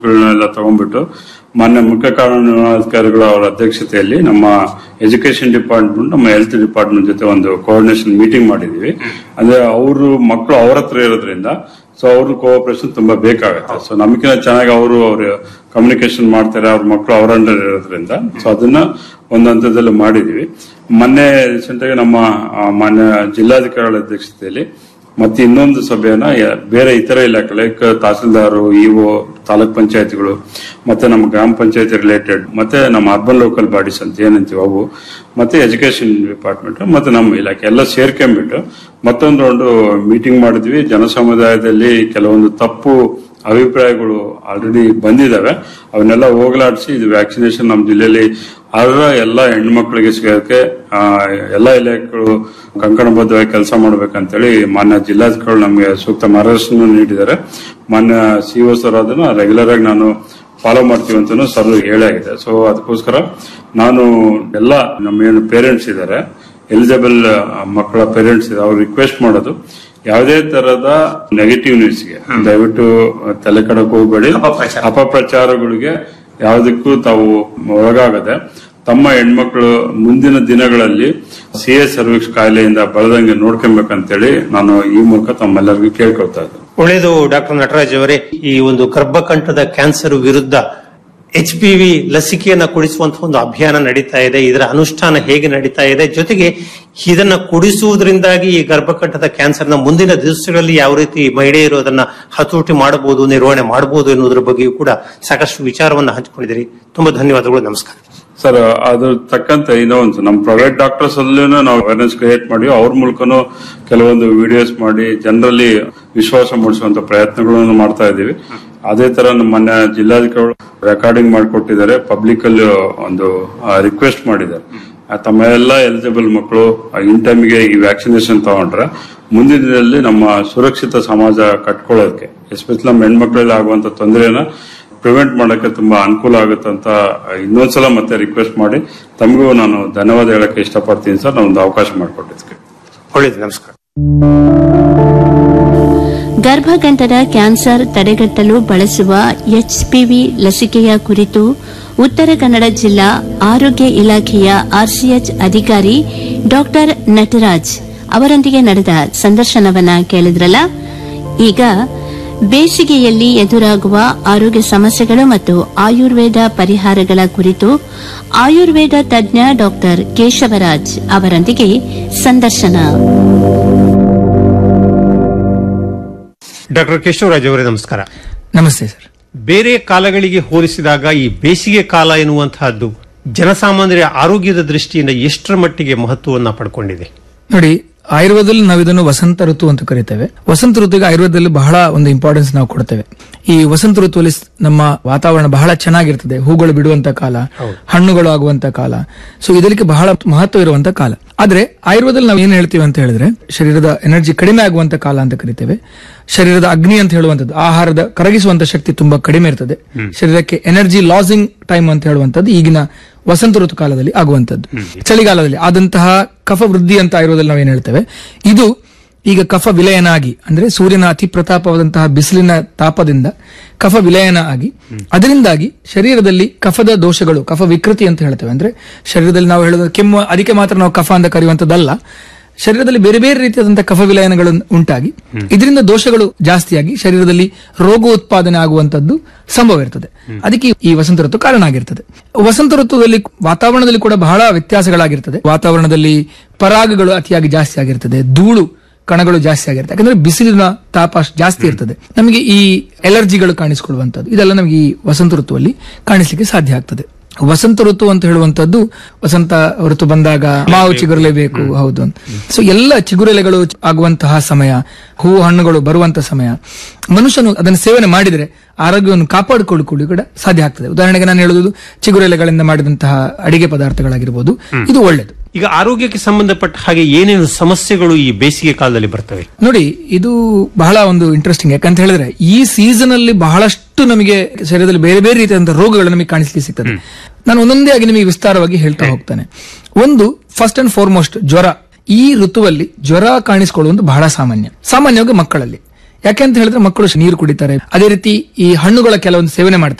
ಗಳನ್ನೆಲ್ಲ ತಗೊಂಡ್ಬಿಟ್ಟು ಮಾನ್ಯ ಮುಖ್ಯ ಕಾನೂನಾಧಿಕಾರಿಗಳ ಅವರ ಅಧ್ಯಕ್ಷತೆಯಲ್ಲಿ ನಮ್ಮ ಎಜುಕೇಶನ್ ಡಿಪಾರ್ಟ್ಮೆಂಟ್ ನಮ್ಮ ಹೆಲ್ತ್ ಡಿಪಾರ್ಟ್ಮೆಂಟ್ ಜೊತೆ ಒಂದು ಕೋಆರ್ಡಿನೇಷನ್ ಮೀಟಿಂಗ್ ಮಾಡಿದೀವಿ ಅಂದ್ರೆ ಅವರು ಮಕ್ಕಳು ಅವ್ರ ಹತ್ರ ಇರೋದ್ರಿಂದ ಸೊ ಅವ್ರ ಕೋಆಪರೇಷನ್ ತುಂಬಾ ಬೇಕಾಗುತ್ತೆ ಸೊ ನಮಗಿಂತ ಚೆನ್ನಾಗಿ ಅವರು ಅವ್ರ ಕಮ್ಯುನಿಕೇಶನ್ ಮಾಡ್ತಾರೆ ಅವ್ರ ಮಕ್ಕಳು ಅವ್ರ ಅಂಡರ್ ಇರೋದ್ರಿಂದ ಸೊ ಅದನ್ನ ಒಂದು ಹಂತದಲ್ಲಿ ಮಾಡಿದೀವಿ ಮೊನ್ನೆ ರೀಸೆಂಟ್ ಆಗಿ ನಮ್ಮ ಆ, ಮಾನ್ಯ ಜಿಲ್ಲಾಧಿಕಾರಿಗಳ ಅಧ್ಯಕ್ಷತೆಯಲ್ಲಿ ಮತ್ತೆ ಇನ್ನೊಂದು ಸಭೆಯನ್ನ ಯ- ಬೇರೆ ಇತರ ಇಲಾಖೆ ಲೈಕ್ ತಹಸೀಲ್ದಾರು ಇಒ ತಾಲೂಕ್ ಪಂಚಾಯತಿಗಳು ಮತ್ತೆ ನಮ್ಮ ಗ್ರಾಮ ಪಂಚಾಯತಿ ರಿಲೇಟೆಡ್ ಮತ್ತೆ ನಮ್ಮ ಅರ್ಬನ್ ಲೋಕಲ್ ಬಾಡೀಸ್ ಅಂತ ಏನಂತೀವಿ ಅವು ಮತ್ತೆ ಎಜುಕೇಶನ್ ಡಿಪಾರ್ಟ್ಮೆಂಟ್ ಮತ್ತೆ ನಮ್ಮ ಇಲಾಖೆ ಎಲ್ಲ ಸೇರ್ಕೊಂಡ್ಬಿಟ್ಟು ಮತ್ತೊಂದು ಒಂದು ಮೀಟಿಂಗ್ ಮಾಡಿದ್ವಿ ಜನ ಸಮುದಾಯದಲ್ಲಿ ಕೆಲವೊಂದು ತಪ್ಪು ಅಭಿಪ್ರಾಯಗಳು ಆಲ್ರೆಡಿ ಬಂದಿದಾವೆ ಅವನ್ನೆಲ್ಲ ಹೋಗಲಾಡಿಸಿ ಇದು ವ್ಯಾಕ್ಸಿನೇಷನ್ ನಮ್ಮ ಜಿಲ್ಲೆಯಲ್ಲಿ ಅರ್ಹ ಎಲ್ಲ ಹೆಣ್ಮಕ್ಳಿಗೆ ಸಿಗೋಕೆ ಆ, ಎಲ್ಲ ಇಲಾಖೆಗಳು ಕಂಕಣಬದ್ಧವಾಗಿ ಕೆಲಸ ಮಾಡ್ಬೇಕಂತೇಳಿ ಮಾನ್ಯ ಜಿಲ್ಲಾಧಿಕಾರಿಗಳು ನಮಗೆ ಸೂಕ್ತ ಮಾರ್ಗದರ್ಶನ ನೀಡಿದ್ದಾರೆ ಮಾನ್ಯ ಸಿಒ ಸರ್ ಅದನ್ನ ರೆಗ್ಯುಲರ್ ಆಗಿ ನಾನು ಫಾಲೋ ಮಾಡ್ತೀವಿ ಅಂತಾನು ಸರ್ ಹೇಳಾಗಿದೆ ಸೊ ಅದಕ್ಕೋಸ್ಕರ ನಾನು ಎಲ್ಲ ನಮ್ಮ ಏನು ಪೇರೆಂಟ್ಸ್ ಇದ್ದಾರೆ ಎಲಿಜಿಬಲ್ ಮಕ್ಕಳ ಪೇರೆಂಟ್ಸ್ ಇದೆ ಅವ್ರು ರಿಕ್ವೆಸ್ಟ್ ಮಾಡೋದು ಯಾವುದೇ ತರದ ನೆಗೆಟಿವ್ ನ್ಯೂಸ್ಗೆ ದಯವಿಟ್ಟು ತಲೆ ಕಡಕ್ ಹೋಗಬೇಡಿ ಅಪಪ್ರಚಾರ. ಅಪಪ್ರಚಾರಗಳಿಗೆ ಯಾವುದಕ್ಕೂ ತಾವು ಒಳಗಾಗದೆ ತಮ್ಮ ಹೆಣ್ಮಕ್ಳು ಮುಂದಿನ ದಿನಗಳಲ್ಲಿ ಸಿ ಎ ಸರ್ವಿಕ್ಸ್ ಕಾಯಿಲೆಯಿಂದ ಬಳದಂಗೆ ನೋಡ್ಕೊಬೇಕಂತೇಳಿ ನಾನು ಈ ಮೂಲಕ ತಮ್ಮೆಲ್ಲರಿಗೂ ಕೇಳ್ಕೊಳ್ತಾ ಇದ್ದೇನೆ ಒಳ್ಳೆಯದು ಡಾಕ್ಟರ್ ನಟರಾಜ್ ಅವರೇ ಈ ಒಂದು ಗರ್ಭಕಂಠದ ಕ್ಯಾನ್ಸರ್ ವಿರುದ್ಧ ಎಚ್ ಪಿ ವಿ ಲಸಿಕೆಯನ್ನ ಕೊಡಿಸುವಂತಹ ಒಂದು ಅಭಿಯಾನ ನಡೀತಾ ಇದೆ ಇದರ ಅನುಷ್ಠಾನ ಹೇಗೆ ನಡೀತಾ ಇದೆ ಜೊತೆಗೆ ಇದನ್ನ ಕೊಡಿಸುವುದರಿಂದಾಗಿ ಈ ಗರ್ಭಕಂಠದ ಕ್ಯಾನ್ಸರ್ನ ಮುಂದಿನ ದಿವಸಗಳಲ್ಲಿ ಯಾವ ರೀತಿ ಮಹಿಳೆಯರು ಅದನ್ನ ಹತೋಟಿ ಮಾಡಬಹುದು ನಿರ್ವಹಣೆ ಮಾಡಬಹುದು ಎನ್ನುವುದರ ಬಗ್ಗೆಯೂ ಕೂಡ ಸಾಕಷ್ಟು ವಿಚಾರವನ್ನ ಹಂಚಿಕೊಂಡಿದ್ದೀರಿ ತುಂಬಾ ಧನ್ಯವಾದಗಳು ನಮಸ್ಕಾರ ಸರ್ ಅದ್ರ ತಕ್ಕಂತೆ ಇನ್ನೊಂದು ನಮ್ಮ ಪ್ರೈವೇಟ್ ಡಾಕ್ಟರ್ಸ್ ಅಲ್ಲೂ ನಾವು ಅವೇರ್ನೆಸ್ ಕ್ರಿಯೇಟ್ ಮಾಡಿ ಅವ್ರ ಮೂಲಕನೂ ಕೆಲವೊಂದು ವಿಡಿಯೋಸ್ ಮಾಡಿ ಜನರಲ್ಲಿ ವಿಶ್ವಾಸ ಮೂಡಿಸುವಂತ ಪ್ರಯತ್ನಗಳನ್ನು ಮಾಡ್ತಾ ಇದ್ದೀವಿ ಅದೇ ತರ ನಮ್ಮ ಮೊನ್ನೆ ಜಿಲ್ಲಾಧಿಕಾರಿಗಳು ರೆಕಾರ್ಡಿಂಗ್ ಮಾಡಿಕೊಟ್ಟಿದ್ದಾರೆ ಪಬ್ಲಿಕ್ ಅಲ್ಲಿ ಒಂದು ರಿಕ್ವೆಸ್ಟ್ ಮಾಡಿದ್ದಾರೆ ಆ, ತಮ್ಮ ಎಲ್ಲ ಎಲಿಜಿಬಲ್ ಮಕ್ಕಳು ಇನ್ ಟೈಮ್ಗೆ ಈ ವ್ಯಾಕ್ಸಿನೇಷನ್ ತಗೊಂಡ್ರೆ ಮುಂದಿನ ದಿನದಲ್ಲಿ ನಮ್ಮ ಸುರಕ್ಷಿತ ಸಮಾಜ ಕಟ್ಕೊಳ್ಳೋದಕ್ಕೆ ಎಸ್ಪೆಷಲಿ ನಮ್ಮ ಹೆಣ್ಮಕ್ಳಲ್ಲಿ ಆಗುವಂತ ತೊಂದರೆನ ಪ್ರಿವೆಂಟ್ ಮಾಡಕ್ಕೆ ತುಂಬಾ ಅನುಕೂಲ ಆಗುತ್ತೆ ಅಂತ ಇನ್ನೊಂದ್ಸಲ ಮತ್ತೆ ರಿಕ್ವೆಸ್ಟ್ ಮಾಡಿ ತಮಗೂ ನಾನು ಧನ್ಯವಾದ ಹೇಳಕ್ಕೆ ಇಷ್ಟಪಡ್ತೀನಿ ಸರ್ ನಾವೊಂದು ಅವಕಾಶ ಮಾಡಿಕೊಟ್ಟಿದ್ದಕ್ಕೆ ಒಳ್ಳೆಯದು ನಮಸ್ಕಾರ ಗರ್ಭಗಂಠದ ಕ್ಯಾನ್ಸರ್ ತಡೆಗಟ್ಟಲು ಬಳಸುವ ಎಚ್ಪಿವಿ ಲಸಿಕೆಯ ಕುರಿತು ಉತ್ತರ ಕನ್ನಡ ಜಿಲ್ಲಾ ಆರೋಗ್ಯ ಇಲಾಖೆಯ ಆರ್ಸಿಎಚ್ ಅಧಿಕಾರಿ ಡಾಕ್ಟರ್ ನಟರಾಜ್ ಅವರೊಂದಿಗೆ ನಡೆದ ಸಂದರ್ಶನವನ್ನ ಕೇಳಿದ್ರಲ್ಲ ಈಗ ಬೇಸಿಗೆಯಲ್ಲಿ ಎದುರಾಗುವ ಆರೋಗ್ಯ ಸಮಸ್ಯೆಗಳು ಮತ್ತು ಆಯುರ್ವೇದ ಪರಿಹಾರಗಳ ಕುರಿತು ಆಯುರ್ವೇದ ತಜ್ಞ ಡಾಕ್ಟರ್ ಕೇಶವರಾಜ್ ಅವರೊಂದಿಗೆ ಸಂದರ್ಶನ ಡಾಕ್ಟರ್ ಕೇಶವರಾಜ್ ಅವರೇ ನಮಸ್ಕಾರ ನಮಸ್ತೆ ಸರ್ ಬೇರೆ ಕಾಲಗಳಿಗೆ ಹೋಲಿಸಿದಾಗ ಈ ಬೇಸಿಗೆ ಕಾಲ ಎನ್ನುವಂತಹದ್ದು ಜನಸಾಮಾನ್ಯರ ಆರೋಗ್ಯದ ದೃಷ್ಟಿಯಿಂದ ಎಷ್ಟರ ಮಟ್ಟಿಗೆ ಮಹತ್ವವನ್ನ ಪಡ್ಕೊಂಡಿದೆ ನೋಡಿ ಆಯುರ್ವೇದದಲ್ಲಿ ನಾವು ಇದನ್ನು ವಸಂತ ಋತು ಅಂತ ಕರಿತೇವೆ ವಸಂತ ಋತುಗೆ ಆಯುರ್ವೇದದಲ್ಲಿ ಬಹಳ ಒಂದು ಇಂಪಾರ್ಟೆನ್ಸ್ ನಾವು ಕೊಡ್ತೇವೆ ಈ ವಸಂತ ಋತುವಲ್ಲಿ ಸ್- ನಮ್ಮ ವಾತಾವರಣ ಬಹಳ ಚೆನ್ನಾಗಿರ್ತದೆ ಹೂಗಳು ಬಿಡುವಂತ ಕಾಲ ಹಣ್ಣುಗಳು ಆಗುವಂತ ಕಾಲ ಸೊ ಇದಕ್ಕೆ ಬಹಳ ಮಹತ್ವ ಇರುವಂತ ಕಾಲ ಆದ್ರೆ ಆಯುರ್ವೇದದಲ್ಲಿ ನಾವು ಏನ್ ಹೇಳ್ತೀವಿ ಅಂತ ಹೇಳಿದ್ರೆ ಶರೀರದ ಎನರ್ಜಿ ಕಡಿಮೆ ಆಗುವಂತ ಕಾಲ ಅಂತ ಕರಿತೇವೆ ಶರೀರದ ಅಗ್ನಿ ಅಂತ ಹೇಳುವಂತದ್ದು ಆಹಾರದ ಕರಗಿಸುವಂತ ಶಕ್ತಿ ತುಂಬಾ ಕಡಿಮೆ ಇರ್ತದೆ ಶರೀರಕ್ಕೆ ಎನರ್ಜಿ ಲಾಸಿಂಗ್ ಟೈಮ್ ಅಂತ ಹೇಳುವಂತದ್ದು ಈಗಿನ ವಸಂತ ಋತು ಕಾಲದಲ್ಲಿ ಆಗುವಂತದ್ದು ಚಳಿಗಾಲದಲ್ಲಿ ಆದಂತಹ ಕಫ ವೃದ್ಧಿ ಅಂತ ಆಯುರ್ವೇದದಲ್ಲಿ ನಾವೇನ್ ಹೇಳ್ತೇವೆ ಇದು ಈಗ ಕಫ ವಿಲಯನ ಆಗಿ ಅಂದ್ರೆ ಸೂರ್ಯನ ಅತಿ ಪ್ರತಾಪವಾದಂತಹ ಬಿಸಿಲಿನ ತಾಪದಿಂದ ಕಫ ವಿಲಯನ ಆಗಿ ಅದರಿಂದಾಗಿ ಶರೀರದಲ್ಲಿ ಕಫದ ದೋಷಗಳು ಕಫ ವಿಕೃತಿ ಅಂತ ಹೇಳ್ತೇವೆ ಅಂದ್ರೆ ಶರೀರದಲ್ಲಿ ನಾವು ಹೇಳೋದು ಕೆಮ್ಮು ಅದಕ್ಕೆ ಮಾತ್ರ ನಾವು ಕಫ ಅಂತ ಕರೆಯುವಂತದ್ದಲ್ಲ ಶರೀರದಲ್ಲಿ ಬೇರೆ ಬೇರೆ ರೀತಿಯಾದಂತಹ ಕಫ ವಿಲಯನಗಳು ಉಂಟಾಗಿ ಇದರಿಂದ ದೋಷಗಳು ಜಾಸ್ತಿಯಾಗಿ ಶರೀರದಲ್ಲಿ ರೋಗ ಉತ್ಪಾದನೆ ಆಗುವಂತದ್ದು ಸಂಭವ ಇರ್ತದೆ ಅದಕ್ಕೆ ಈ ವಸಂತ ಋತು ಕಾರಣ ಆಗಿರ್ತದೆ ವಸಂತ ಋತುದಲ್ಲಿ ವಾತಾವರಣದಲ್ಲಿ ಕೂಡ ಬಹಳ ವ್ಯತ್ಯಾಸಗಳಾಗಿರ್ತದೆ ವಾತಾವರಣದಲ್ಲಿ ಪರಾಗಗಳು ಅತಿಯಾಗಿ ಜಾಸ್ತಿ ಆಗಿರ್ತದೆ ಧೂಳು ಕಣಗಳು ಜಾಸ್ತಿ ಆಗಿರ್ತದೆ ಯಾಕಂದ್ರೆ ಬಿಸಿಲಿನ ತಾಪ ಅಷ್ಟ್ ಜಾಸ್ತಿ ಇರ್ತದೆ ನಮಗೆ ಈ ಎಲರ್ಜಿಗಳು ಕಾಣಿಸಿಕೊಳ್ಳುವಂತದ್ದು ಇದೆಲ್ಲ ನಮಗೆ ಈ ವಸಂತ ಋತುವಲ್ಲಿ ಕಾಣಿಸ್ಲಿಕ್ಕೆ ಸಾಧ್ಯ ಆಗ್ತದೆ ವಸಂತ ಋತು ಅಂತ ಹೇಳುವಂತದ್ದು ವಸಂತ ಋತು ಬಂದಾಗ ಮಾವು ಚಿಗುರಲೇಬೇಕು ಹೌದು ಅಂತ ಸೊ ಎಲ್ಲ ಚಿಗುರೆಲೆಗಳು ಆಗುವಂತಹ ಸಮಯ ಹೂ ಹಣ್ಣುಗಳು ಬರುವಂತ ಸಮಯ ಮನುಷ್ಯನು ಅದನ್ನು ಸೇವನೆ ಮಾಡಿದರೆ ಆರೋಗ್ಯವನ್ನು ಕಾಪಾಡಿಕೊಳ್ಳಿಕೊಳ್ಳಿ ಕೂಡ ಸಾಧ್ಯ ಆಗ್ತದೆ ಉದಾಹರಣೆಗೆ ನಾನು ಹೇಳುವುದು ಚಿಗುರೆಲೆಗಳಿಂದ ಮಾಡಿದಂತಹ ಅಡಿಗೆ ಪದಾರ್ಥಗಳಾಗಿರ್ಬೋದು ಇದು ಒಳ್ಳೆಯದು ಈಗ ಆರೋಗ್ಯಕ್ಕೆ ಸಂಬಂಧಪಟ್ಟ ಹಾಗೆ ಏನೇನು ಸಮಸ್ಯೆಗಳು ಈ ಬೇಸಿಗೆ ಕಾಲದಲ್ಲಿ ಬರ್ತವೆ ನೋಡಿ ಇದು ಬಹಳ ಒಂದು ಇಂಟ್ರೆಸ್ಟಿಂಗ್ ಯಾಕಂತ ಹೇಳಿದ್ರೆ ಈ ಸೀಸನ್ ಅಲ್ಲಿ ಬಹಳಷ್ಟು ನಮಗೆ ಶರೀರದಲ್ಲಿ ಬೇರೆ ಬೇರೆ ರೀತಿಯಾದಂತಹ ರೋಗಗಳು ನಮಗೆ ಕಾಣಿಸ್ಲಿಕ್ಕೆ ಸಿಗ್ತದೆ ನಾನು ಒಂದೊಂದೇ ಆಗಿ ನಿಮಗೆ ವಿಸ್ತಾರವಾಗಿ ಹೇಳ್ತಾ ಹೋಗ್ತಾನೆ ಒಂದು ಫಸ್ಟ್ ಅಂಡ್ ಫಾರ್ಮೋಸ್ಟ್ ಜ್ವರ ಈ ಋತುವಲ್ಲಿ ಜ್ವರ ಕಾಣಿಸಿಕೊಳ್ಳುವುದು ಬಹಳ ಸಾಮಾನ್ಯ ಸಾಮಾನ್ಯವಾಗಿ ಮಕ್ಕಳಲ್ಲಿ ಯಾಕೆ ಅಂತ ಹೇಳಿದ್ರೆ ಮಕ್ಕಳು ನೀರು ಕುಡಿತಾರೆ ಅದೇ ರೀತಿ ಈ ಹಣ್ಣುಗಳ ಕೆಲವೊಂದು ಸೇವನೆ ಮಾಡ್ತಾರೆ